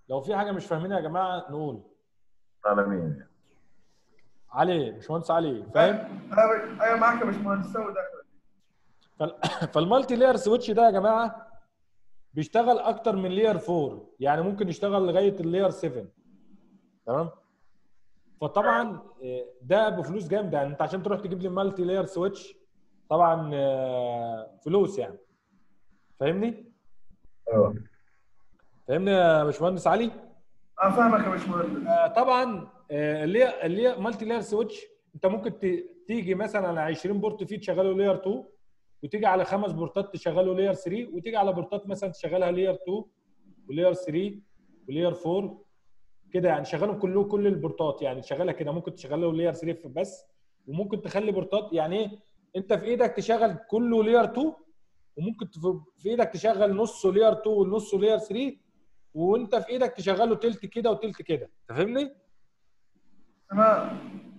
لو في حاجه مش فاهمينها يا جماعه نقول على مين علي باشمهندس علي فاهم ايوه أيوة معاك يا باشمهندس سوي ده فال- فالمالتي لاير سويتش ده يا جماعه بيشتغل اكتر من لاير 4 يعني ممكن يشتغل لغايه اللاير 7 تمام فطبعا آه، ده بفلوس جامده يعني انت عشان تروح تجيب لي مالتي لاير سويتش طبعا آه، فلوس يعني فاهمني ايوه فاهمني يا باشمهندس علي اه فاهمك يا باشمهندس آه، طبعا آه، اللي هي اللي هي مالتي لاير سويتش انت ممكن ت- تيجي مثلا على 20 بورت فيه تشغله لاير 2 وتيجي على خمس بورتات تشغله لاير 3 وتيجي على بورتات مثلا تشغلها لاير 2 ولاير 3 ولاير 4 كده يعني شغلهم كله كل البورتات يعني تشغلها كده ممكن تشغله لاير 3 بس وممكن تخلي بورتات يعني ايه انت في ايدك تشغل كله لاير 2 وممكن تف- في ايدك تشغل نصه لاير 2 ونصه لاير 3 وانت في ايدك تشغله تلت كده وتلت كده انت فاهمني؟ تمام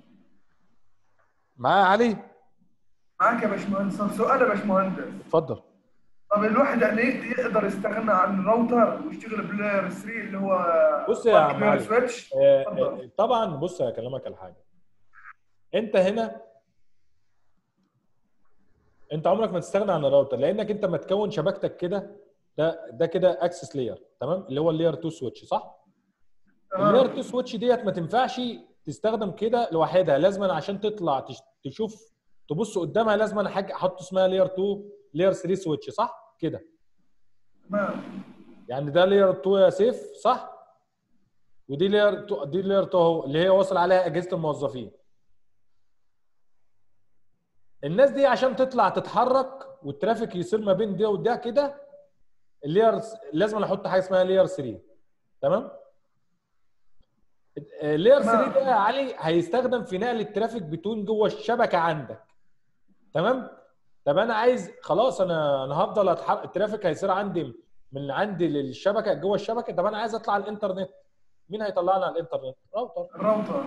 معايا علي معاك يا باشمهندس طب سؤال يا باشمهندس اتفضل طب الواحد يعني يقدر يستغنى عن الراوتر ويشتغل بلاير 3 اللي هو بص يا عم بلاير علي. سويتش آه، اتفضل. آه، طبعا بص هكلمك على حاجه انت هنا انت عمرك ما تستغنى عن الراوتر لانك انت ما تكون شبكتك كده ده ده كده اكسس لاير تمام اللي هو اللاير 2 سويتش صح اللاير 2 سويتش ديت ما تنفعش تستخدم كده لوحدها لازم عشان تطلع تش- تشوف تبص قدامها لازم حاجه احط اسمها لاير 2 لاير 3 سويتش صح كده تمام يعني ده لاير 2 يا سيف صح ودي لاير 2 دي لاير 2 اهو اللي هي واصل عليها اجهزه الموظفين الناس دي عشان تطلع تتحرك والترافيك يصير ما بين ده وده كده اللاير لازم احط حاجه اسمها لاير 3 تمام اللاير 3 ده يا علي هيستخدم في نقل الترافيك بتون جوه الشبكه عندك تمام طب انا عايز خلاص انا انا هفضل اتحرك الترافيك هيصير عندي من عندي للشبكه جوه الشبكه طب انا عايز اطلع على الانترنت مين هيطلعني على الانترنت راوتر الراوتر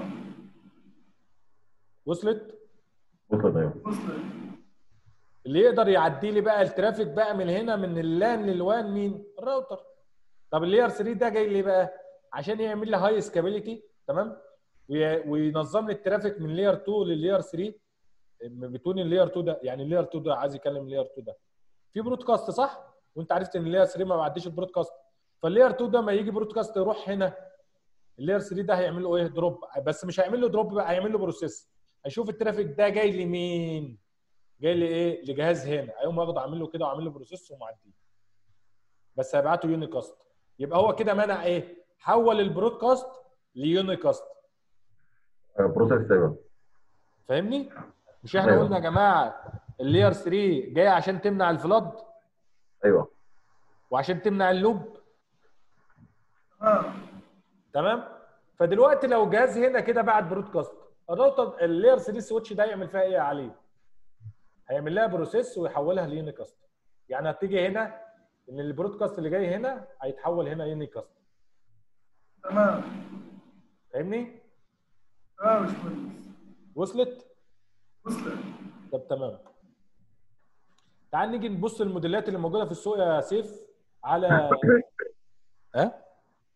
وصلت وصلت ايوه وصلت اللي يقدر يعدي لي بقى الترافيك بقى من هنا من اللان للوان مين الراوتر طب اللاير 3 ده جاي ليه بقى عشان يعمل لي هاي سكابيليتي تمام وي- وينظم لي الترافيك من لاير 2 للاير 3 بتون اللاير 2 ده يعني اللاير 2 ده عايز يكلم اللاير 2 ده في برودكاست صح وانت عرفت ان اللاير 3 ما بيعديش البرودكاست فاللاير 2 ده ما يجي برودكاست يروح هنا اللاير 3 ده هيعمل له ايه دروب بس مش هيعمل له دروب بقى هيعمل له بروسيس هيشوف الترافيك ده جاي لمين جاي لي ايه لجهاز هنا هيقوم واخده عامل له كده وعامل له بروسيس ومعديه بس هيبعته يونيكاست يبقى هو كده منع ايه حول البرودكاست ليونيكاست بروسيس ايوه فاهمني مش احنا أيوة. قلنا يا جماعه اللاير 3 جاي عشان تمنع الفلاد ايوه وعشان تمنع اللوب تمام تمام فدلوقتي لو جهاز هنا كده بعد برودكاست الراوتر اللاير 3 سويتش ده يعمل فيها ايه يا علي؟ هيعمل لها بروسيس ويحولها ليونيكاست يعني هتيجي هنا ان البرودكاست اللي جاي هنا هيتحول هنا يونيكاست تمام فاهمني؟ تمام يا باشمهندس وصلت؟ وصلت طب تمام تعال نيجي نبص الموديلات اللي موجوده في السوق يا سيف على ها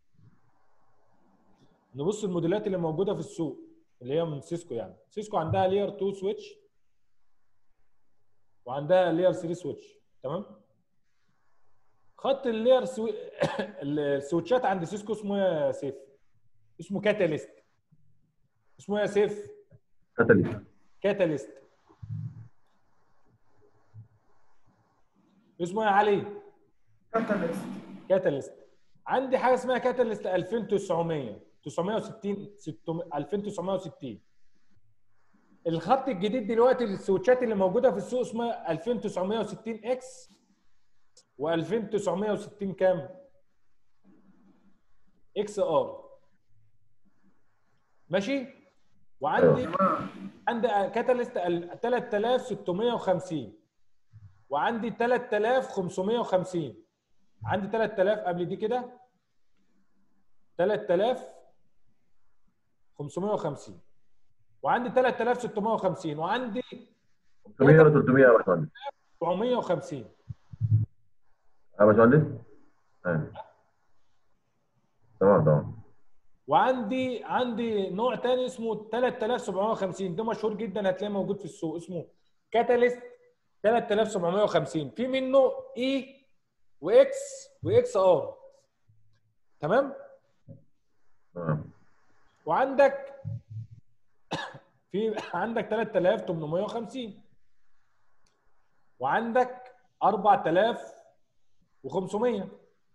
نبص الموديلات اللي موجوده في السوق اللي هي من سيسكو يعني سيسكو عندها لير 2 سويتش وعندها لير 3 سويتش تمام خط اللير سوي... السويتشات عند سيسكو اسمه إيه يا سيف اسمه كاتاليست اسمه إيه يا سيف كاتاليست كاتاليست اسمه إيه يا علي كاتاليست كاتاليست عندي حاجه اسمها كاتاليست 2900 960 600 2960 الخط الجديد دلوقتي السويتشات اللي موجوده في السوق اسمها 2960 اكس و2960 كام؟ اكس ار ماشي؟ وعندي تمام عندي كاتاليست 3650 وعندي 3550 عندي 3000 قبل دي كده 3550 وعندي 3650 وعندي 500 ولا 300 يا باشمهندس 750 يا باشمهندس آه. تمام تمام وعندي عندي نوع تاني اسمه 3750 ده مشهور جدا هتلاقيه موجود في السوق اسمه كاتاليست 3750 في منه اي واكس واكس ار تمام تمام وعندك في عندك 3850 وعندك 4500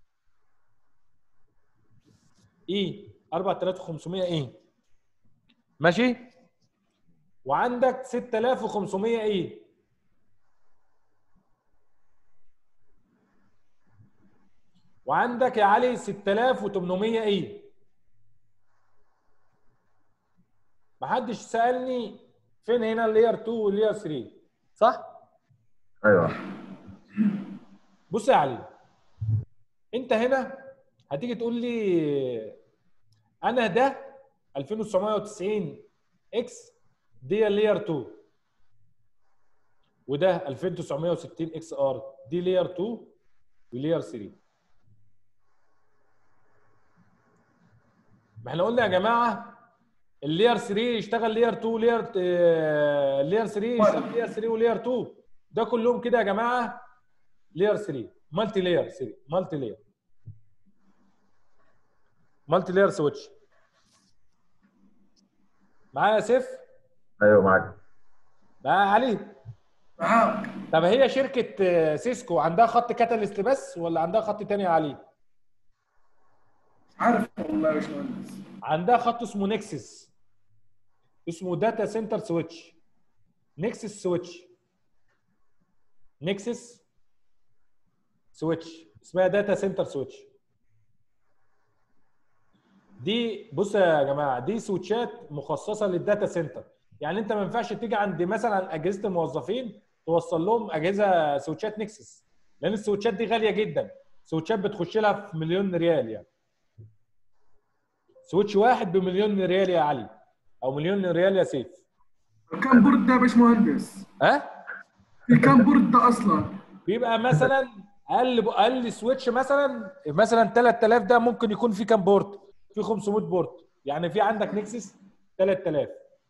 اي 4500 اي ماشي وعندك 6500 اي وعندك يا علي 6800 اي محدش سالني فين هنا اللير 2 واللير 3 صح؟ ايوه بص يا علي انت هنا هتيجي تقول لي انا ده 2990 اكس دي لير 2 وده 2960 اكس ار دي لير 2 ولير 3 ما احنا قلنا يا جماعه اللير 3 يشتغل لير 2 لير آه، لير 3 يشتغل لير 3 ولير 2 ده كلهم كده يا جماعه لير 3 مالتي لير 3 مالتي لير مالتي لير سويتش معايا يا سيف ايوه معاك معايا علي معاك طب هي شركه آه، سيسكو عندها خط كاتاليست بس ولا عندها خط تاني يا علي عارف والله يا باشمهندس عندها خط اسمه نكسس اسمه داتا سنتر سويتش نكسس سويتش نكسس سويتش اسمها داتا سنتر سويتش دي بص يا جماعه دي سويتشات مخصصه للداتا سنتر يعني انت ما ينفعش تيجي عند مثلا اجهزه الموظفين توصل لهم اجهزه سويتشات نكسس لان السويتشات دي غاليه جدا سويتشات بتخش لها في مليون ريال يعني سويتش واحد بمليون ريال يا علي او مليون ريال يا سيف كم بورد ده يا باشمهندس؟ ها في كم بورد ده اصلا؟ بيبقى مثلا اقل اقل سويتش مثلا مثلا 3000 ده ممكن يكون فيه كام بورت في 500 بورت يعني في عندك نكسس 3000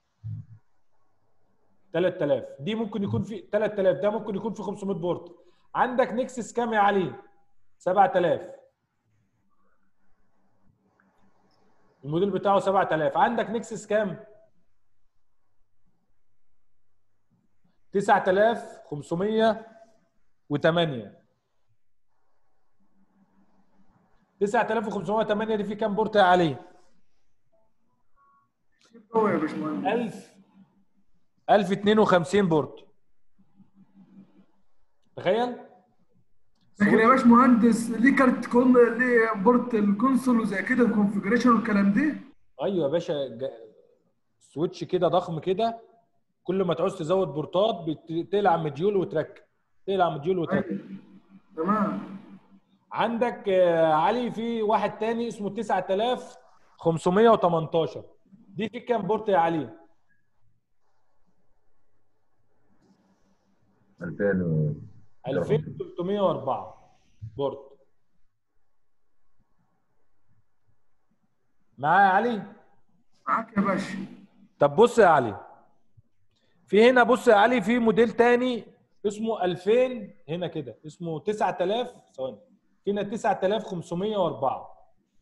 3000 دي ممكن يكون في 3000 ده ممكن يكون في 500 بورت عندك نكسس كام يا علي 7000 الموديل بتاعه 7000 عندك نكسس كام 9508 9508 دي في كام بورت يا علي هو يا باشمهندس 1000 1052 بورت تخيل لكن يا باشمهندس ليه كارت كون ليه بورت الكونسول وزي كده الكونفجريشن والكلام ده ايوه يا باشا جا- سويتش كده ضخم كده كل ما تعوز تزود بورتات بتقلع مديول وتركب تقلع مديول وتركب تمام عندك آه، علي في واحد تاني اسمه 9518 دي في كام بورت يا علي 2000 و 2304 بورت معايا يا علي معاك يا باشا طب بص يا علي في هنا بص يا علي في موديل تاني اسمه 2000 هنا كده اسمه 9000 ثواني في هنا 9504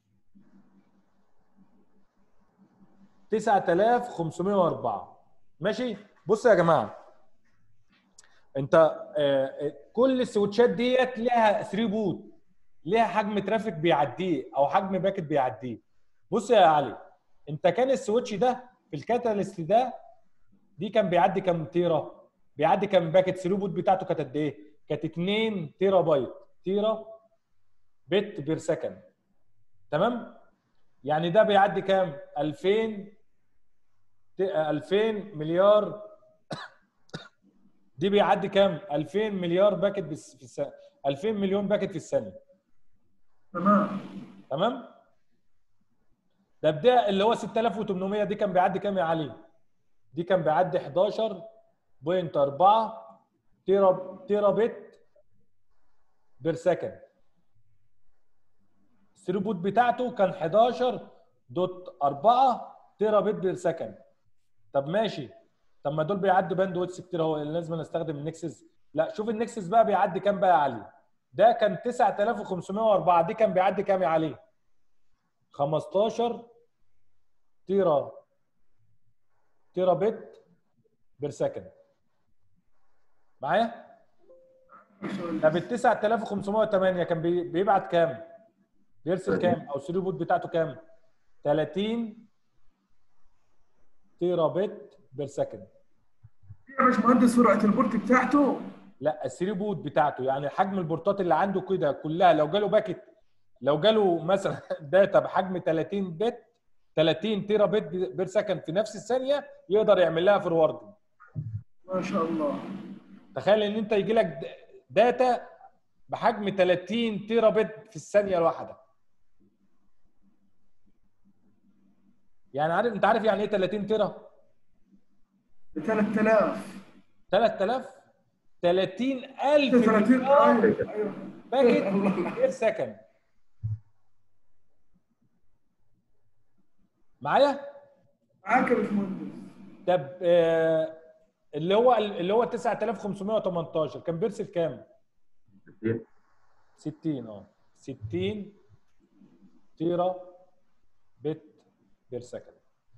9504 ماشي بص يا جماعه انت آه، آه، كل السويتشات ديت ليها 3 بوت ليها حجم ترافيك بيعديه او حجم باكت بيعديه بص يا علي انت كان السويتش ده في الكاتاليست ده دي كان بيعدي كام تيرا بيعدي كام باكت ثرو بوت بتاعته كانت قد ايه كانت 2 تيرا بايت تيرا بت بير سكند تمام يعني ده بيعدي كام 2000 ت- 2000 مليار دي بيعدي كام 2000 مليار باكت بس- في السنه 2000 مليون باكت في الثانيه تمام تمام ده بدأ اللي هو 6800 دي كان بيعدي كام يا علي دي كان بيعدي 11.4 تيرا تيرا بت بير سكند الثروبوت بتاعته كان 11.4 تيرا بت بير سكند طب ماشي طب ما دول بيعدوا باند ويتس كتير هو لازم نستخدم النكسس لا شوف النكسس بقى بيعدي كام بقى يا علي ده كان 9504 دي كان بيعدي كام يا علي 15 تيرا تيرا بت بير سكند معايا طب ال 9508 كان بي- بيبعت كام بيرسل كام او الثروبوت بتاعته كام 30 تيرا بت بير سكند يا باشمهندس سرعه البورت بتاعته لا الثري بوت بتاعته يعني حجم البورتات اللي عنده كده كلها لو جاله باكت لو جاله مثلا داتا بحجم 30 بت 30 تيرا بت بير سكند في نفس الثانيه يقدر يعمل لها فورورد ما شاء الله تخيل ان انت يجي لك داتا بحجم 30 تيرا بت في الثانيه الواحده يعني عارف انت عارف يعني ايه 30 تيرا ب 3000 3000 30000 30 مليون ايوه ايوه باكت الله. بير سكند معايا؟ معاك يا باشمهندس طب آه، اللي هو اللي هو 9518 كان بيرسل كام؟ 60 60 اه 60 تيرا بت بير سكند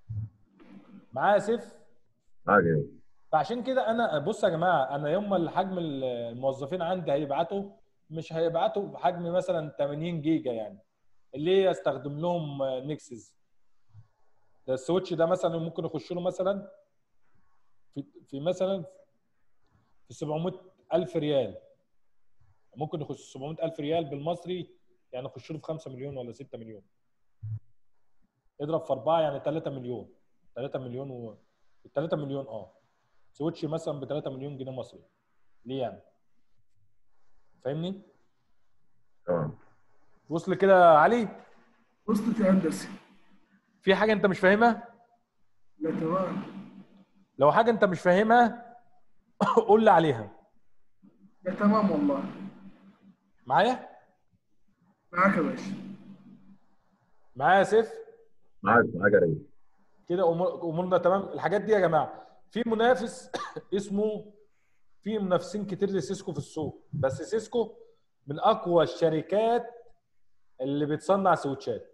معايا سيف معاك ايه فعشان كده انا بص يا جماعه انا يوم ما الحجم الموظفين عندي هيبعتوا مش هيبعتوا بحجم مثلا 80 جيجا يعني اللي يستخدم لهم نكسس ده السويتش ده مثلا ممكن يخش له مثلا في في مثلا في 700 الف ريال ممكن يخش 700 الف ريال بالمصري يعني يخش له في 5 مليون ولا 6 مليون اضرب في 4 يعني 3 مليون 3 مليون و 3 مليون اه سويتش مثلا ب 3 مليون جنيه مصري ليه يعني فاهمني تمام وصل كده يا علي وصلت يا هندسه في حاجه انت مش فاهمها لا تمام لو حاجه انت مش فاهمها قول لي عليها لا تمام والله معايا معاك يا باشا معايا يا سيف معاك معاك يا ريس كده أمور- امورنا تمام الحاجات دي يا جماعه في منافس اسمه في منافسين كتير لسيسكو في السوق بس سيسكو من اقوى الشركات اللي بتصنع سويتشات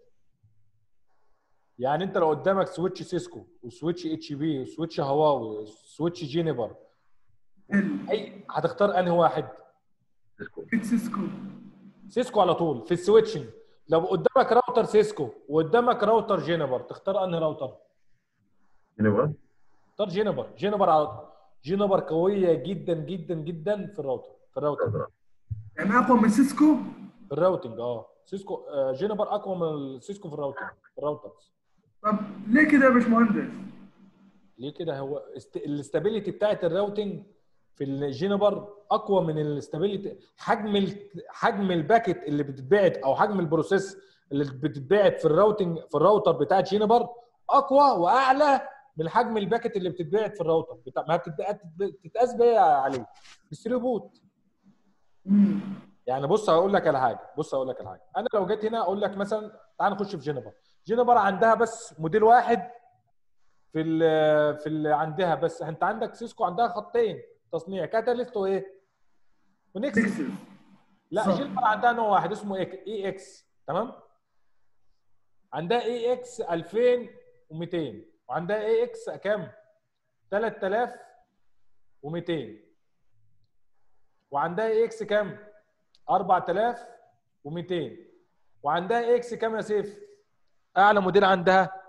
يعني انت لو قدامك سويتش سيسكو وسويتش اتش بي وسويتش هواوي وسويتش جينيبر ال اي هتختار انهي واحد سيسكو كيت سيسكو سيسكو على طول في السويتشنج لو قدامك راوتر سيسكو وقدامك راوتر جينيبر تختار انهي راوتر هنا بقى اختار جينيبر جينيبر على جينيبر قويه جدا جدا جدا في الراوتر في الراوتر يعني اقوى من سيسكو في الراوتنج اه سيسكو آه، جينيبر اقوى من السيسكو في الراوتنج في الراوترز طب ليه كده يا باشمهندس؟ ليه كده هو است... الاستابيليتي بتاعت الراوتنج في الجينيبر اقوى من الاستابيليتي حجم ال... حجم الباكت اللي بتتبعت او حجم البروسيس اللي بتتبعت في الراوتنج في الراوتر بتاع جينيبر اقوى واعلى من حجم الباكت اللي بتتبعت في الراوتر بتاع... ما بتتبعت- بتتقاس بايه يا علي؟ بالثري بوت امم يعني بص هقول لك على حاجه بص هقول لك على حاجه انا لو جيت هنا اقول لك مثلا تعال نخش في جينيفر جينيفر عندها بس موديل واحد في ال في ال عندها بس انت عندك سيسكو عندها خطين تصنيع كاتاليست وايه ونكسس نكسس لا صح. جينيفر عندها نوع واحد اسمه اي اكس تمام عندها اي اكس 2200 وعندها اي اكس كام 3200 وعندها اي اكس كام 4200 وعندها اي اكس كام يا سيف اعلى موديل عندها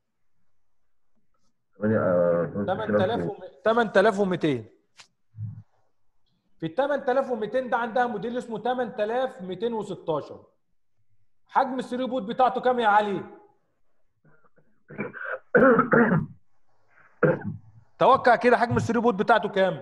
8200 في ال 8200 ده عندها موديل اسمه 8216 حجم الثري بوت بتاعته كام يا علي؟ توقع كده حجم الثري بوت بتاعته كام؟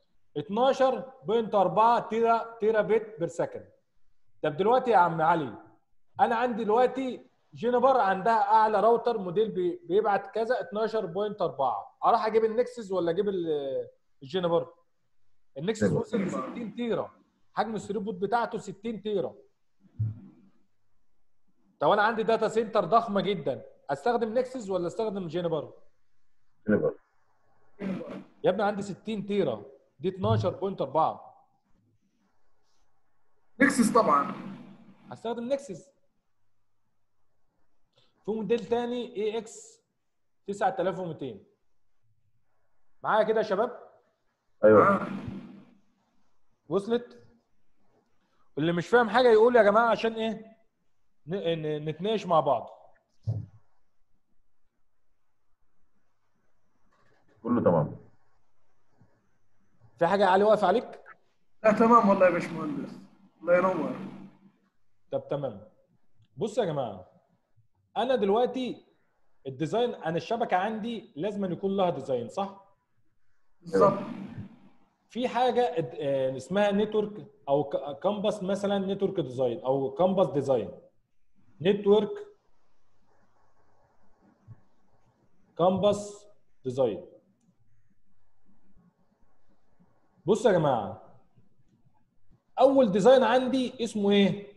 12.4 تيرا تيرا بت بير سكند طب دلوقتي يا عم علي انا عندي دلوقتي جينيفر عندها اعلى راوتر موديل بي- بيبعت كذا 12.4 اروح اجيب النكسس ولا اجيب ال- الجينيفر النكسس جينيفر. وصل ل 60 تيرا حجم الثري بوت بتاعته 60 تيرا طب انا عندي داتا سنتر ضخمه جدا استخدم نكسس ولا استخدم جينيبر جينيفر يا ابني عندي 60 تيرا دي 12.4 نكسس طبعا هستخدم نكسس في موديل تاني اي اكس 9200 معايا كده يا شباب ايوه آه. وصلت اللي مش فاهم حاجه يقول يا جماعه عشان ايه ن- ن- نتناقش مع بعض كله تمام في حاجه يا علي واقف عليك لا تمام والله يا باشمهندس الله ينور طب تمام بصوا يا جماعه انا دلوقتي الديزاين انا الشبكه عندي لازم أن يكون لها ديزاين صح بالظبط في حاجه اد- آه، اسمها نتورك او ك- كامبس مثلا نتورك ديزاين او كامبس ديزاين نتورك كامبس ديزاين بصوا يا جماعه اول ديزاين عندي اسمه ايه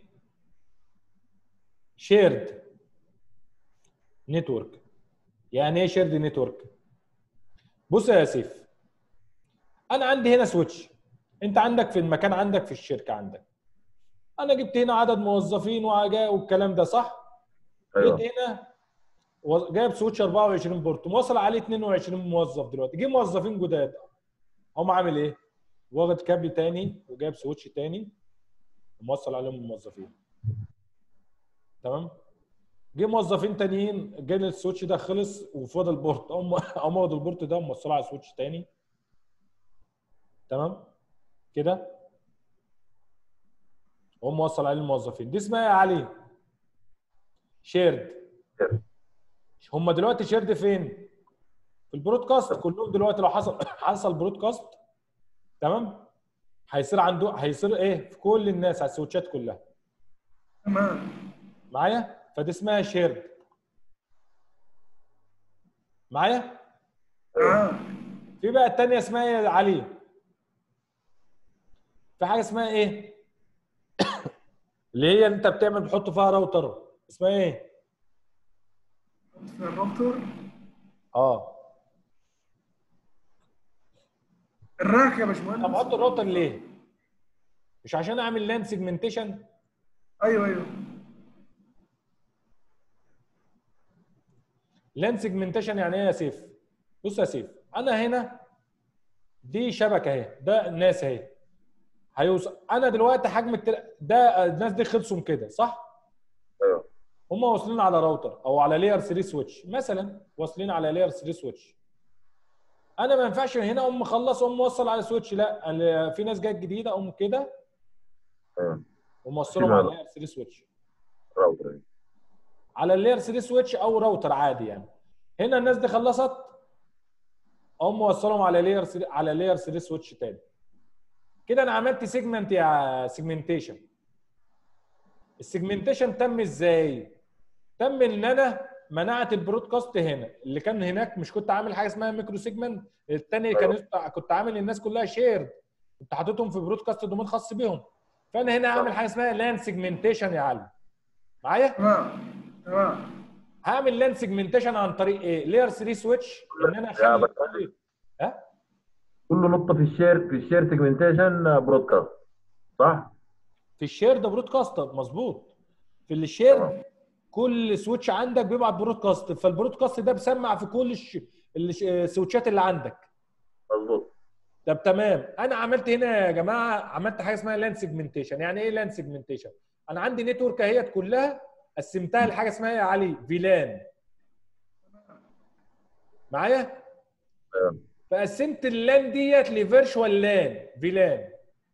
شيرد نتورك يعني ايه شيرد نتورك بص يا سيف انا عندي هنا سويتش انت عندك في المكان عندك في الشركه عندك انا جبت هنا عدد موظفين وعجاء والكلام ده صح ايوه جيت هنا و- جايب سويتش 24 بورت موصل عليه 22 موظف دلوقتي جه موظفين جداد هم عامل ايه واخد كابل تاني وجايب سويتش تاني وموصل عليهم الموظفين تمام جه موظفين تانيين جه السويتش ده خلص وفضل بورت هم هم واخد البورت ده وموصله على سويتش تاني تمام كده هم موصل عليه الموظفين دي اسمها ايه يا علي شيرد هم دلوقتي شيرد فين في البرودكاست كلهم دلوقتي لو حصل حصل برودكاست تمام هيصير عنده هيصير ايه في كل الناس على السويتشات كلها تمام معايا فدي اسمها شيرد معايا آه. في بقى التانية اسمها ايه يا علي في حاجه اسمها ايه اللي هي انت بتعمل بتحط فيها راوتر اسمها ايه في الراوتر اه الراك يا طب باشمهندس احط الراوتر ليه مش عشان اعمل لان سيجمنتيشن ايوه ايوه لان سيجمنتيشن يعني ايه يا سيف بص يا سيف انا هنا دي شبكه اهي ده الناس اهي هيوصل انا دلوقتي حجم التل... ده الناس دي خلصوا كده صح ايوه هم واصلين على راوتر او على لاير 3 سويتش مثلا واصلين على لاير 3 سويتش انا ما ينفعش من هنا اقوم مخلص اقوم موصل على سويتش لا ال- في ناس جت جديده اقوم كده ايوه وموصلهم شيل على هذا. لاير 3 سويتش راوتر على اللاير 3 سويتش او راوتر عادي يعني هنا الناس دي خلصت اقوم موصلهم على لاير 3 على لاير 3 سويتش تاني كده انا عملت سيجمنت يا سيجمنتيشن السيجمنتيشن تم ازاي تم ان انا منعت البرودكاست هنا اللي كان هناك مش كنت عامل حاجه اسمها ميكرو سيجمنت التاني كان كنت عامل الناس كلها شير كنت حاططهم في برودكاست دومين خاص بيهم فانا هنا عامل حاجه اسمها لان سيجمنتيشن يا علي معايا تمام تمام هعمل لان سيجمنتيشن عن طريق ايه لاير 3 سويتش ان انا يا اخلي باشمهندس. كل نقطه في الشير في الشير سيجمنتيشن برودكاست صح؟ في الشير ده برودكاست مظبوط في الشير تمام. كل سويتش عندك بيبعت برودكاست فالبرودكاست ده بيسمع في كل الش... الش- السويتشات اللي عندك مظبوط طب تمام انا عملت هنا يا جماعه عملت حاجه اسمها لان سيجمنتيشن يعني ايه لان سيجمنتيشن انا عندي نتورك اهيت كلها قسمتها لحاجه اسمها يا علي فيلان معايا تمام. فقسمت اللان ديت لفيرشوال لان فيلان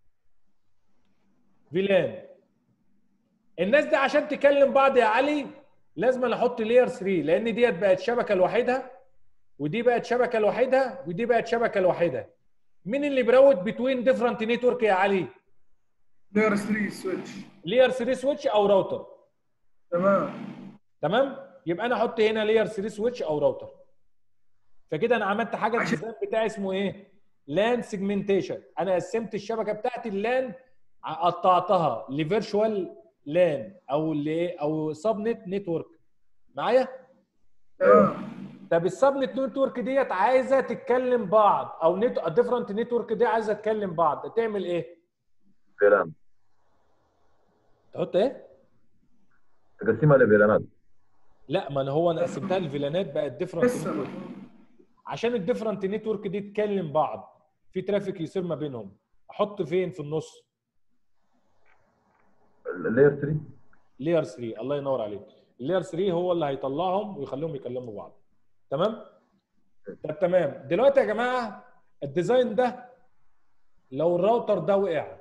فيلان الناس دي عشان تكلم بعض يا علي لازم أنا احط لاير 3 لان ديت بقت شبكه لوحدها ودي بقت شبكه لوحدها ودي بقت شبكه لوحدها مين اللي بيراوت بتوين ديفرنت نتورك يا علي لاير 3 سويتش لاير 3 سويتش او راوتر تمام تمام يبقى انا احط هنا لاير 3 سويتش او راوتر فكده انا عملت حاجه عشان- الديزاين بتاعي اسمه ايه لان سيجمنتيشن انا قسمت الشبكه بتاعتي اللان ع- قطعتها لفيرشوال لان او الايه او سب نت نتورك معايا تمام طب السب نت نتورك ديت عايزه تتكلم بعض او نت ديفرنت نتورك دي عايزه تتكلم بعض تعمل ايه فيلان تحط ايه تقسمها لفيلانات لا ما انا هو انا قسمتها الفيلانات بقت ديفرنت لسه نتورك عشان الديفرنت نتورك دي تكلم بعض في ترافيك يصير ما بينهم احط فين في النص اللاير 3 لير 3 الله ينور عليك اللير 3 هو اللي هيطلعهم ويخليهم يكلموا بعض تمام طب تمام دلوقتي يا جماعه الديزاين ده لو الراوتر ده وقع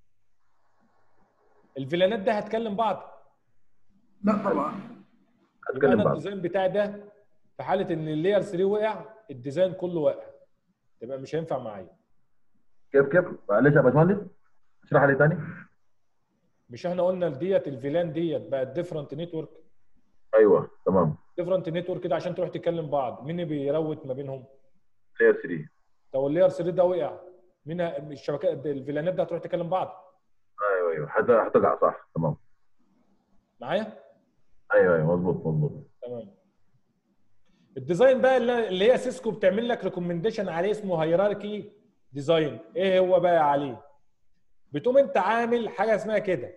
الفيلانات ده هتكلم بعض لا طبعا يبقى هتكلم انا بعض الديزاين بتاعي ده في حاله ان اللير 3 وقع الديزاين كله واقع تبقى مش هينفع معايا كيف كيف معلش يا باشمهندس اشرح لي ثاني مش احنا قلنا ديت الفيلان ديت بقت ديفرنت نتورك ايوه تمام ديفرنت نتورك كده عشان تروح تكلم بعض مين اللي بيروت ما بينهم لاير 3 لو اللير 3 ده وقع مين ه- الشبكات الفيلانات ده هتروح تكلم بعض ايوه ايوه حت- حتقع صح تمام معايا ايوه ايوه مظبوط مظبوط تمام الديزاين بقى اللي اللي هي سيسكو بتعمل لك ريكومنديشن عليه اسمه هيراركي ديزاين ايه هو بقى عليه بتقوم انت عامل حاجه اسمها كده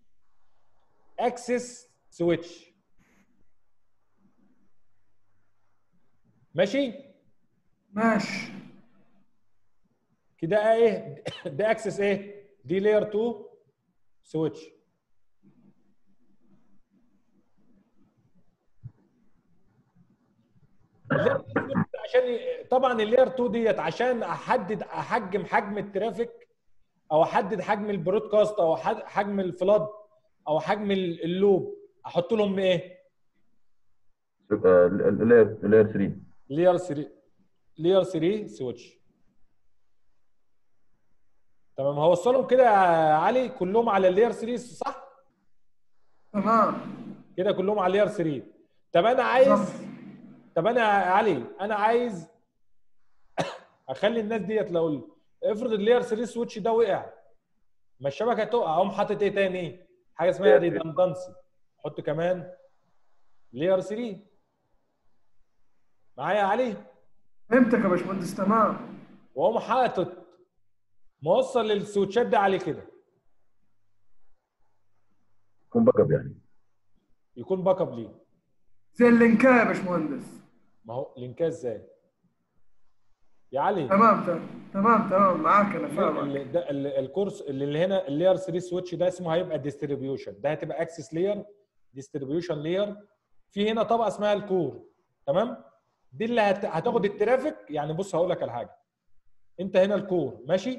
اكسس سويتش ماشي ماشي كده ايه ده اكسس ايه دي لاير 2 سويتش اللير 2 عشان ي- طبعا اللاير 2 ديت عشان احدد احجم حجم الترافيك او احدد حجم البرودكاست او حد- حجم الفلاد او حجم ال- اللوب احط لهم ايه؟ آه، اللاير اللاير 3 لير 3 لير 3 سويتش تمام هوصلهم كده يا علي كلهم على اللير 3 صح؟ تمام كده كلهم على اللير 3 طب انا عايز بالظبط. طب انا يا علي انا عايز اخلي الناس ديت لو ال- افرض اللير 3 سويتش ده وقع ما الشبكه تقع اقوم حاطط ايه تاني؟ حاجه اسمها Layer 3. ريدندنسي حط كمان لير 3 معايا يا علي؟ فهمتك يا باشمهندس تمام واقوم حاطط موصل السويتشات ده عليه كده يكون باك اب يعني يكون باك اب ليه زي اللينكايه يا باشمهندس ما هو لينكات ازاي يا علي تمام تمام تمام تمام معاك انا فاهمك ال- ده ال- الكورس اللي اللي هنا اللاير 3 سويتش ده اسمه هيبقى ديستريبيوشن ده هتبقى اكسس لاير ديستريبيوشن لاير في هنا طبقه اسمها الكور تمام دي اللي هت- هتاخد الترافيك يعني بص هقول لك على حاجه انت هنا الكور ماشي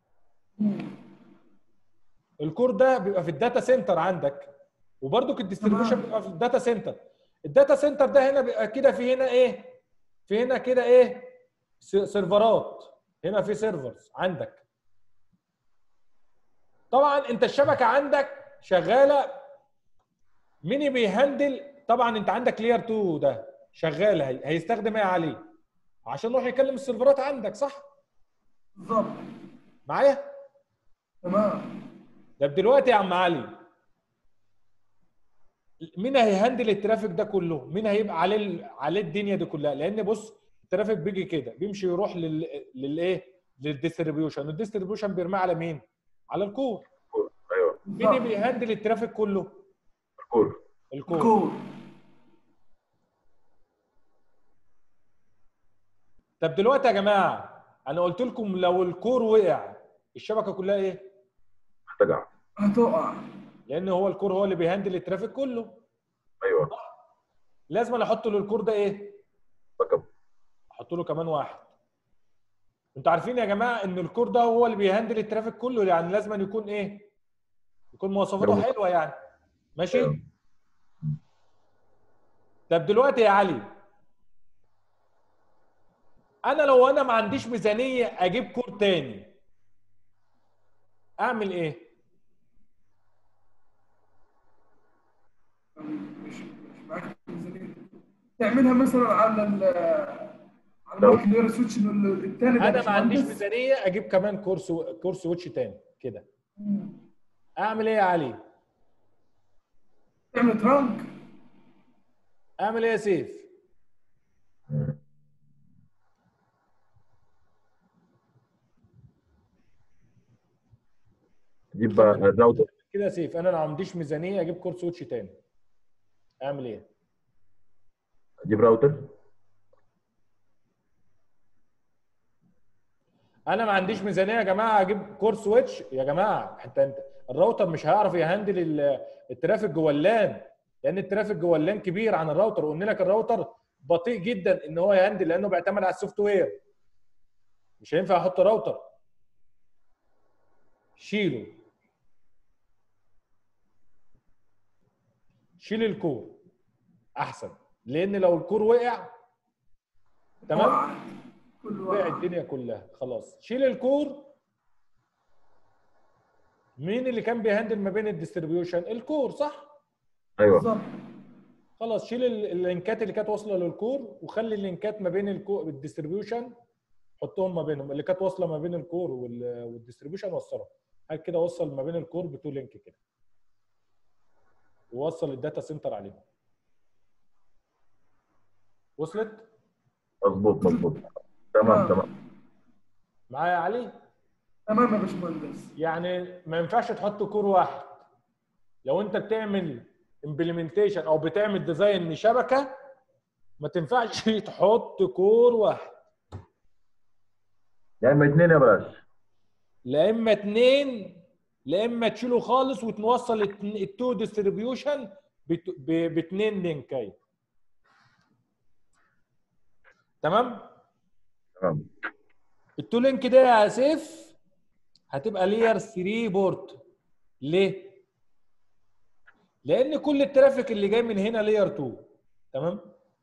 الكور ده بيبقى في الداتا سنتر عندك وبرضك الديستريبيوشن تمام. بيبقى في الداتا سنتر الداتا سنتر ده هنا بيبقى كده في هنا ايه في هنا كده ايه س- سيرفرات هنا في سيرفرز عندك طبعا انت الشبكه عندك شغاله مين بيهندل طبعا انت عندك لير 2 ده شغال هي. هيستخدم ايه عليه عشان يروح يكلم السيرفرات عندك صح بالظبط معايا تمام طب دلوقتي يا عم علي مين هيهندل الترافيك ده كله؟ مين هيبقى عليه ال- عليه الدنيا دي كلها؟ لان بص الترافيك بيجي كده بيمشي يروح لل للايه؟ للديستريبيوشن، الديستريبيوشن بيرمي على مين؟ على الكور. ايوه مين اللي بالظبط. بيهندل الترافيك كله؟ الكور الكور. كور طب دلوقتي يا جماعه انا قلت لكم لو الكور وقع الشبكه كلها ايه؟ هتقع هتقع لان هو الكور هو اللي بيهندل الترافيك كله. ايوه لازم أنا احط له الكور ده ايه؟ باك اب احط له كمان واحد انتوا عارفين يا جماعه ان الكور ده هو اللي بيهندل الترافيك كله يعني لازم أن يكون ايه يكون مواصفاته جودة. حلوه يعني ماشي أيوة. طب دلوقتي يا علي انا لو انا ما عنديش ميزانيه اجيب كور تاني اعمل ايه مش مش معاك ميزانية. تعملها مثلا على ال على الماركت اللي هو السويتش ال- الثاني ده انا ما عنديش باشمهندس. ميزانيه اجيب كمان كور سو... كور سويتش تاني كده مم. اعمل ايه يا علي تعمل ترانك اعمل ايه يا سيف جيب الراوتر كده يا سيف انا ما عنديش ميزانيه اجيب كورس سويتش تاني اعمل ايه جيب راوتر انا ما عنديش ميزانيه يا جماعه اجيب كور سويتش يا جماعه انت انت الراوتر مش هيعرف يهندل ال- الترافيك جوه اللان لان الترافيك جوه اللان كبير عن الراوتر قلنا لك الراوتر بطيء جدا ان هو يهندل لانه بيعتمد على السوفت وير مش هينفع احط راوتر شيله شيل الكور احسن لان لو الكور وقع تمام وقعت. كل وقع واحد الدنيا كلها خلاص شيل الكور مين اللي كان بيهندل ما بين الديستريبيوشن الكور صح ايوه بالظبط خلاص شيل ال- اللينكات اللي كانت واصله للكور وخلي اللينكات ما بين الكور الديستريبيوشن حطهم ما بينهم اللي كانت واصله ما بين الكور وال- والديستريبيوشن وصلها هات كده وصل ما بين الكور بتو لينك كده ووصل الداتا سنتر عليهم وصلت مظبوط مظبوط تمام آه. تمام معايا يا علي تمام يا باشمهندس يعني ما ينفعش تحط كور واحد لو انت بتعمل امبلمنتيشن او بتعمل ديزاين لشبكه ما تنفعش تحط كور واحد يا اما اثنين يا بلاش لا اما اتنين لا اما تشيله خالص وتوصل التن- التو ديستريبيوشن باتنين لينكاي تمام تمام التو لينك ده يا سيف هتبقى لير 3 بورت ليه؟ لان كل الترافيك اللي جاي من هنا لير 2 تمام؟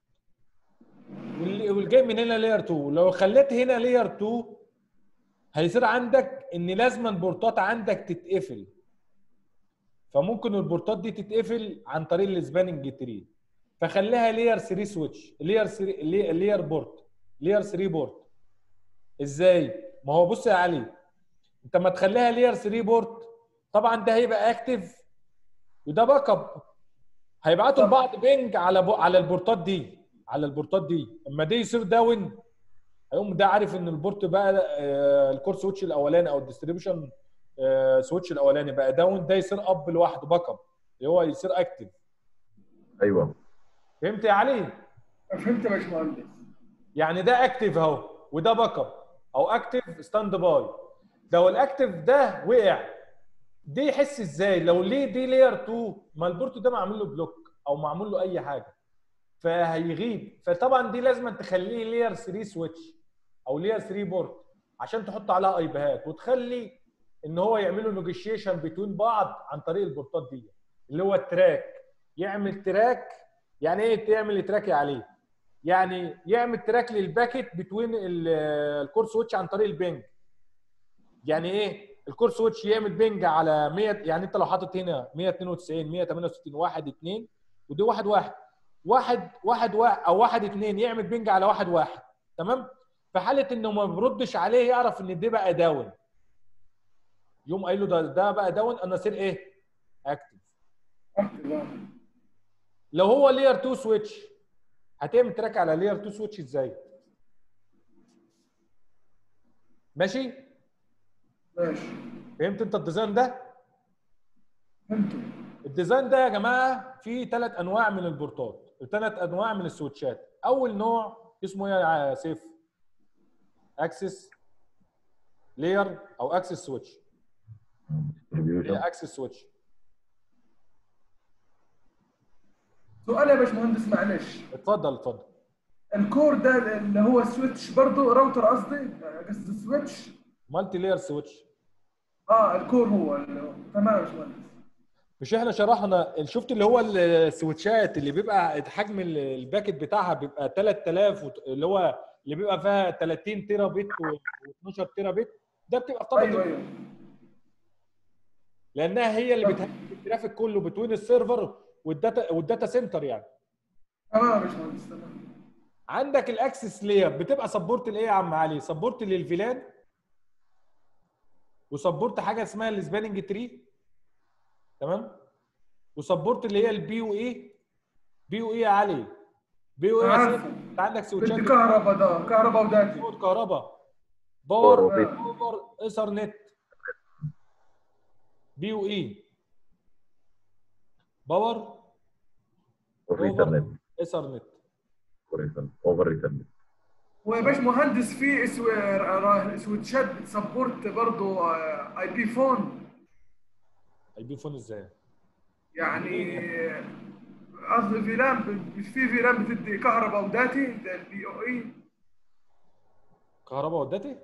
واللي والجاي من هنا لير 2 لو خليت هنا لير 2 هيصير عندك ان لازما البورتات عندك تتقفل فممكن البورتات دي تتقفل عن طريق السباننج تري فخليها لير 3 سويتش لير 3 لير بورت لير 3 بورت ازاي؟ ما هو بص يا علي انت ما تخليها لير 3 بورت طبعا ده هيبقى اكتف وده باك اب هيبعتوا لبعض بينج على بو على البورتات دي على البورتات دي اما دي يصير داون هيقوم ده عارف ان البورت بقى آه، الكور سويتش الاولاني او الديستريبيوشن سويتش الاولاني بقى داون ده يصير اب لوحده باك اب اللي هو يصير اكتف ايوه فهمت يا علي؟ فهمت يا باشمهندس يعني ده اكتف اهو وده باك اب او اكتف ستاند باي لو الاكتف ده وقع دي يحس ازاي لو ليه دي لير 2 ما البورت ده معمول له بلوك او معمول له اي حاجه فهيغيب فطبعا دي لازم تخليه لير 3 سويتش او لير 3 بورت عشان تحط عليها ايباد وتخلي ان هو يعملوا نيجوشيشن بين بعض عن طريق البورتات دي اللي هو التراك يعمل تراك يعني ايه تعمل تراك عليه يعني يعمل تراك للباكت بتوين الكور سويتش عن طريق البنج يعني ايه الكور سويتش يعمل بنج على 100 يعني انت لو حاطط هنا 192 168 1 2 ودي واحد واحد واحد واحد واحد او واحد اثنين يعمل بنج على واحد واحد تمام في حاله انه ما بيردش عليه يعرف ان دي بقى داون يقوم قايل له ده ده بقى داون انا اصير ايه اكتف اكتب آه. لو هو لير 2 سويتش هتعمل تراك على لير 2 سويتش ازاي ماشي ماشي فهمت انت الديزاين ده فهمته الديزاين ده يا جماعه فيه ثلاث انواع من البورتات ثلاث انواع من السويتشات اول نوع اسمه ايه يا سيف اكسس لير او اكسس سويتش distribution. ايه اكسس سويتش سؤال يا باشمهندس معلش اتفضل اتفضل الكور ده اللي هو السويتش برضه راوتر قصدي آه، قصدي السويتش مالتي لير سويتش اه الكور هو اللي هو. تمام يا باشمهندس مش احنا شرحنا شفت اللي هو السويتشات اللي بيبقى حجم ال- الباكت بتاعها بيبقى 3000 وت- اللي هو اللي بيبقى فيها 30 تيرا بت و12 تيرا بت ده بتبقى طبعا ايوه ايوه لانها هي اللي بتهندل الترافيك كله بتوين السيرفر والداتا والداتا سنتر يعني تمام يا باشمهندس تمام عندك الاكسس لاير بتبقى سبورت لايه يا عم علي سبورت للفيلان وسبورت حاجه اسمها السباننج تري تمام وسبورت اللي هي البي و اي بي و اي يا علي بي و اي يا عارفه. سيف انت عندك سويتشات بدي كهرباء ده كهرباء وداتي بتقول كهرباء باور باور وبيت. اوفر ايثرنت بي و اي باور اوفر ايثرنت ايثرنت اوفر ايثرنت ويا باش مهندس في سو- را- سويتشات بتسبورت برضه اي بي فون اي بي فون ازاي؟ يعني قصدي في لام مش في في لام بتدي كهرباء وداتي زي البي او اي كهرباء وداتي؟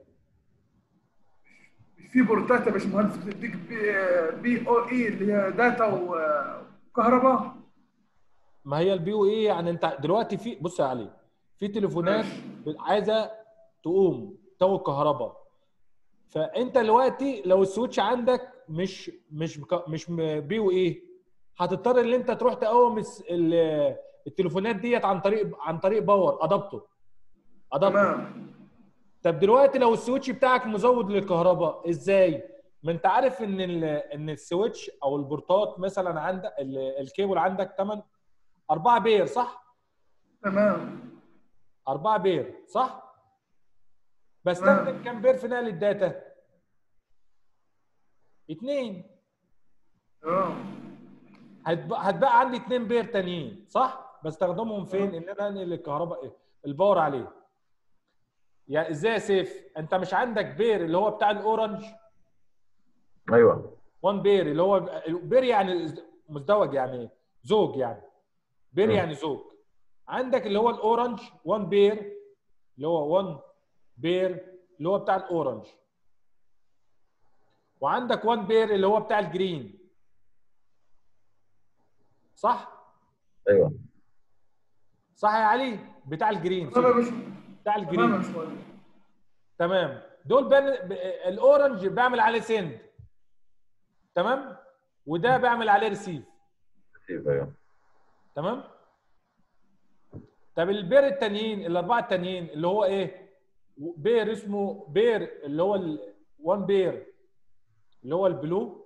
مش في بورتات يا باشمهندس بتديك بي, بي او اي اللي هي داتا وكهرباء ما هي البي او اي يعني انت دلوقتي في بص يا علي في تليفونات عايزه تقوم تو كهرباء فانت دلوقتي لو السويتش عندك مش مش بك- مش بي او اي هتضطر ان انت تروح تقوم الس- ال- التليفونات ديت عن طريق عن طريق باور ادابتور ادابتور تمام طب دلوقتي لو السويتش بتاعك مزود للكهرباء ازاي؟ ما انت عارف ان ال- ان السويتش او البورتات مثلا عندك ال- الكيبل عندك 8 4 بير صح؟ تمام 4 بير صح؟ بستخدم كام بير في نقل الداتا؟ اثنين اه هتبقى, هتبقى عندي اثنين بير تانيين صح؟ بستخدمهم فين؟ ان انا انقل الكهرباء إيه؟ الباور عليه. يعني ازاي يا سيف؟ انت مش عندك بير اللي هو بتاع الاورنج ايوه 1 بير اللي هو بير يعني مزدوج يعني زوج يعني بير مم. يعني زوج عندك اللي هو الاورنج 1 بير اللي هو 1 بير اللي هو بتاع الاورنج وعندك 1 بير اللي هو بتاع الجرين صح ايوه صح يا علي بتاع الجرين تمام يا سوري. باشمهندس بتاع تمام يا الجرين باشمهندس تمام دول بن... ب... الاورنج بعمل عليه سند تمام وده بعمل عليه ريسيف ايوه تمام طب البير التانيين الاربعه التانيين اللي هو ايه بير اسمه بير اللي هو ال 1 بير اللي هو البلو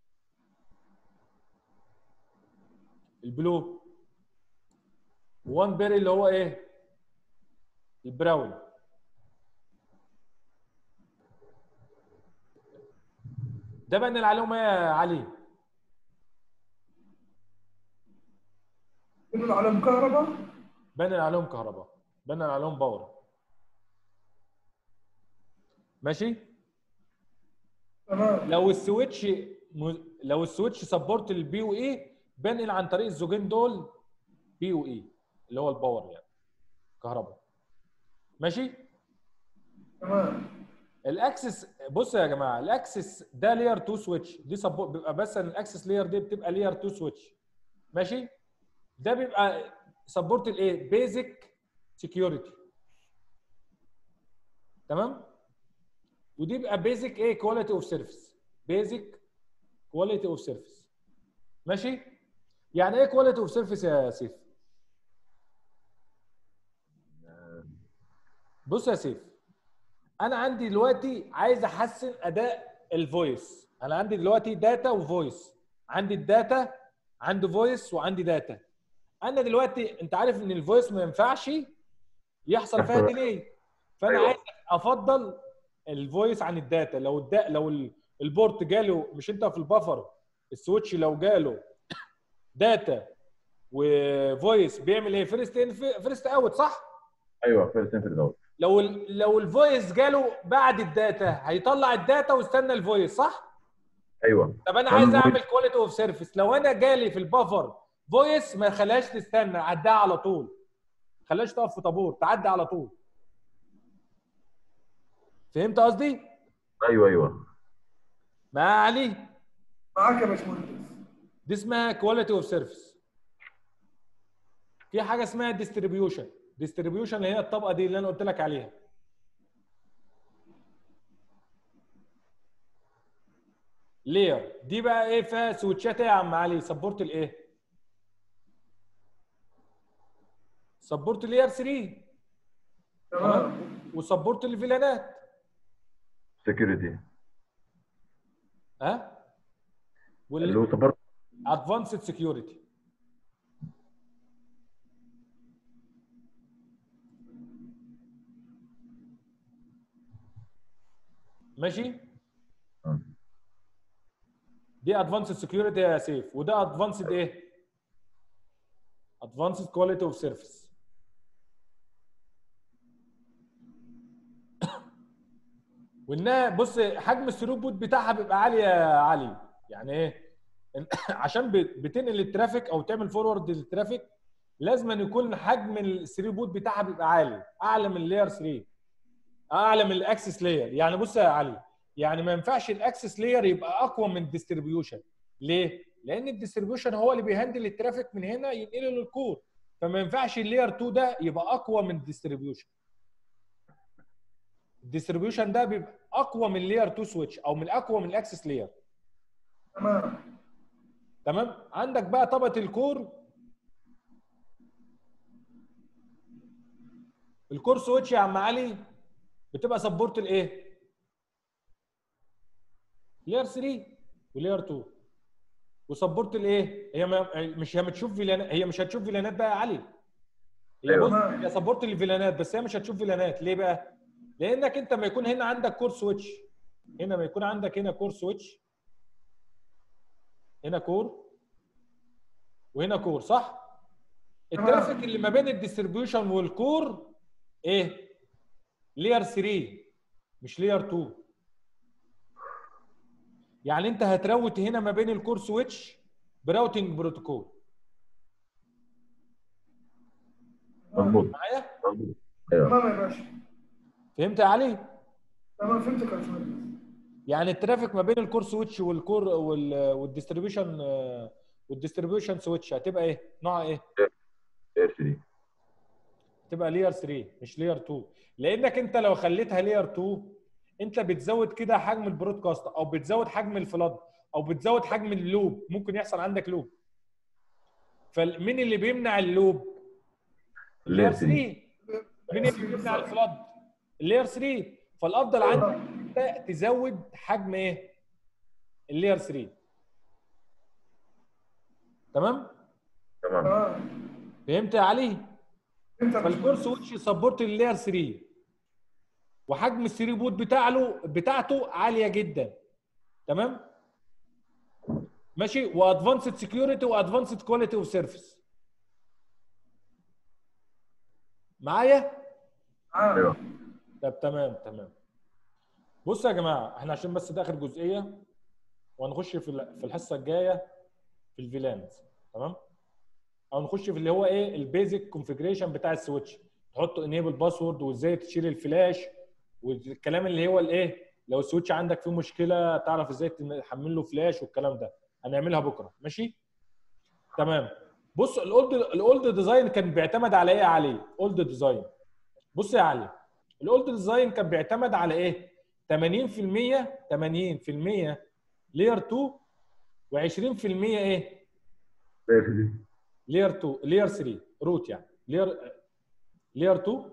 البلو 1 بير اللي هو ايه البراون ده بنقل عليهم ايه يا علي بنقول عليهم كهرباء بنقل عليهم كهرباء بنقل عليهم باور ماشي تمام لو السويتش م... لو السويتش سبورت البي و اي بنقل عن طريق الزوجين دول بي و اي اللي هو الباور يعني كهرباء ماشي تمام الاكسس بصوا يا جماعه الاكسس ده لير 2 سويتش دي سبورت بيبقى بس إن الاكسس لير دي بتبقى لير 2 سويتش ماشي ده بيبقى سبورت الايه بيزك سكيورتي تمام ودي بيبقى بيزك ايه كواليتي اوف سيرفيس بيزك كواليتي اوف سيرفيس ماشي يعني ايه كواليتي اوف سيرفيس يا سيف بص يا سيف انا عندي دلوقتي عايز احسن اداء الفويس انا عندي دلوقتي داتا وفويس عندي الداتا عندي فويس وعندي داتا انا دلوقتي انت عارف ان الفويس ما ينفعش يحصل فيها ديلي فانا أيوة. عايز افضل الفويس عن الداتا لو الدا لو ال- البورت جاله مش انت في البفر السويتش لو جاله داتا وفويس بيعمل ايه فيرست ان فيرست اوت صح ايوه فيرست ان في الاول لو ال لو الفويس جاله بعد الداتا هيطلع الداتا ويستنى الفويس صح ايوه طب انا طب عايز الفويس- اعمل كواليتي اوف سيرفيس لو انا جالي في البفر فويس ما خلاش تستنى عدها على طول خلاش تقف في طابور تعدي على طول فهمت قصدي ايوه ايوه ما علي معاك يا باشمهندس دي اسمها كواليتي اوف سيرفيس في حاجه اسمها ديستريبيوشن ديستريبيوشن اللي هي الطبقه دي اللي انا قلت لك عليها لير دي بقى ايه فيها سويتشات ايه يا عم علي سبورت الايه سبورت لير 3 تمام وسبورت الفيلانات سكيورتي ها اللي وال... هو سبورت ادفانسد سكيورتي ماشي تمام. دي ادفانسد سكيورتي يا سيف وده ادفانسد ايه ادفانسد كواليتي اوف سيرفيس وانها بص حجم الثروبوت بتاعها بيبقى عالي يا علي يعني ايه إن- عشان بت- بتنقل الترافيك او تعمل فورورد للترافيك لازم أن يكون حجم الثروبوت بتاعها بيبقى عالي اعلى من لاير 3 اعلى من الاكسس لاير يعني بص يا علي يعني ما ينفعش الاكسس لاير يبقى اقوى من الديستريبيوشن ليه لان الديستريبيوشن هو اللي بيهندل الترافيك من هنا ينقله للكور فما ينفعش اللاير 2 ده يبقى اقوى من الديستريبيوشن الديستريبيوشن ده بيبقى اقوى من لاير 2 سويتش او من اقوى من الاكسس لاير تمام تمام عندك بقى طبقه الكور الكور سويتش يا عم علي بتبقى سبورت الايه لاير 3 ولير 2 وسبورت الايه هي ما مش هي بتشوف فيلانات هي مش هتشوف فيلانات بقى يا علي هي أيوة. بص هي سبورت الفيلانات بس هي مش هتشوف فيلانات ليه بقى لانك انت ما يكون هنا عندك كور سويتش هنا ما يكون عندك هنا كور سويتش هنا كور وهنا كور صح الترافيك اللي ما بين الديستريبيوشن والكور ايه لير 3 مش لير 2 يعني انت هتروت هنا ما بين الكور سويتش براوتنج بروتوكول مظبوط معايا مظبوط ايوه تمام يا باشا فهمت يا علي تمام فهمتك يا باشمهندس يعني الترافيك ما بين الكور سويتش والكور وال- والديستريبيوشن آه، والديستريبيوشن سويتش هتبقى ايه نوعها ايه لاير 3 تبقى لير 3 مش لير 2 لانك انت لو خليتها لير 2 انت بتزود كده حجم البرودكاست او بتزود حجم الفلاد او بتزود حجم اللوب ممكن يحصل عندك لوب فمين اللي بيمنع اللوب اللير لير 3 مين اللي بيمنع الفلاد اللير 3 فالافضل عندك انت تزود حجم ايه اللير 3 تمام تمام تمام فهمت يا علي فهمت يا فالكور باشمهندس سويتش سبورت اللاير 3 وحجم الثري بوت بتاعه بتاعته عاليه جدا تمام ماشي وادفانسد سكيورتي وادفانسد كواليتي اوف سيرفيس معايا آه. ايوه طب تمام تمام بصوا يا جماعه احنا عشان بس ده اخر جزئيه وهنخش في ال- في الحصه الجايه في الفيلانز تمام او نخش في اللي هو ايه البيزك كونفيجريشن بتاع السويتش تحط انيبل باسورد وازاي تشيل الفلاش والكلام اللي هو الايه لو السويتش عندك فيه مشكله تعرف ازاي تحمل له فلاش والكلام ده هنعملها بكره ماشي تمام بص الاولد الاولد ديزاين كان بيعتمد على ايه عليه اولد ديزاين بص يا علي الاولد ديزاين كان بيعتمد على ايه 80% 80% لير 2 و20% ايه لاير 3 لير 2 لير 3 روت يعني لير لير 2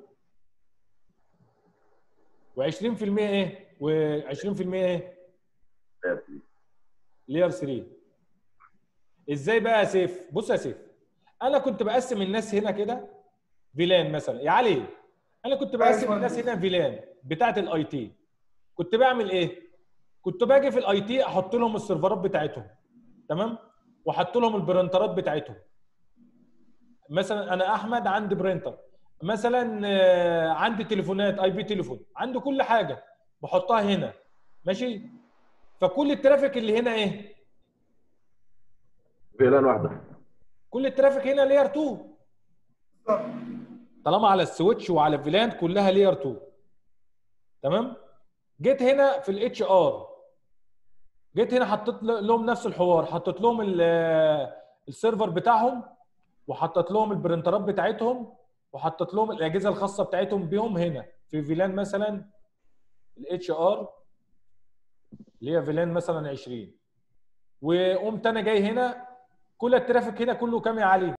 و20% ايه و20% ايه لاير 3 لير 3 ازاي بقى يا سيف بص يا سيف انا كنت بقسم الناس هنا كده فيلان مثلا يا علي انا كنت بقسم الناس هنا فيلان بتاعه الاي تي كنت بعمل ايه كنت باجي في الاي تي احط لهم السيرفرات بتاعتهم تمام واحط لهم البرنترات بتاعتهم مثلا انا احمد عندي برينتر مثلا آه، عندي تليفونات اي بي تليفون عندي كل حاجه بحطها هنا ماشي فكل الترافيك اللي هنا ايه فيلان واحده كل الترافيك هنا لير 2 طالما على السويتش وعلى الفيلان كلها لير 2 تمام جيت هنا في الاتش ار جيت هنا حطيت ل- لهم نفس الحوار حطيت لهم ال- السيرفر بتاعهم وحطيت لهم البرنترات بتاعتهم وحطيت لهم الاجهزه الخاصه بتاعتهم بيهم هنا في فيلان مثلا الاتش ار اللي هي فيلان مثلا 20 وقمت انا جاي هنا كل الترافيك هنا كله كام يا علي